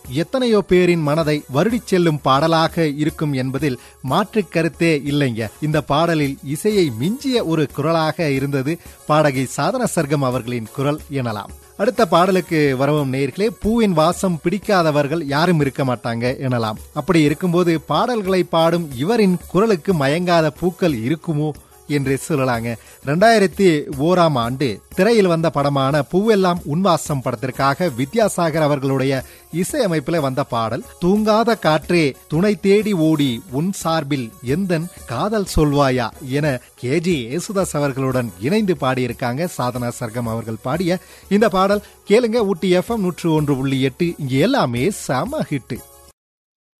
எத்தனையோ பேரின் மனதை வருடிச் செல்லும் பாடலாக இருக்கும் என்பதில் மாற்று கருத்தே இல்லைங்க இந்த பாடலில் இசையை மிஞ்சிய ஒரு குரலாக இருந்தது பாடகி சாதன சர்க்கம் அவர்களின் குரல் எனலாம் அடுத்த பாடலுக்கு வரவும் நேர்களே பூவின் வாசம் பிடிக்காதவர்கள் யாரும் இருக்க மாட்டாங்க எனலாம் அப்படி இருக்கும்போது பாடல்களை பாடும் இவரின் குரலுக்கு மயங்காத பூக்கள் இருக்குமோ என்று சொல்லலாங்க ரெண்டாயிரத்தி ஓராம் ஆண்டு திரையில் வந்த படமான பூவெல்லாம் உன்வாசம் படத்திற்காக வித்யாசாகர் அவர்களுடைய இசையமைப்பில் வந்த பாடல் தூங்காத காற்றே துணை தேடி ஓடி உன் சார்பில் எந்தன் காதல் சொல்வாயா என கேஜி யேசுதாஸ் அவர்களுடன் இணைந்து பாடியிருக்காங்க சாதனா சர்க்கம் அவர்கள் பாடிய இந்த பாடல் கேளுங்க ஊட்டி எஃப்எம் நூற்று ஒன்று புள்ளி எட்டு இங்க எல்லாமே செம ஹிட்டு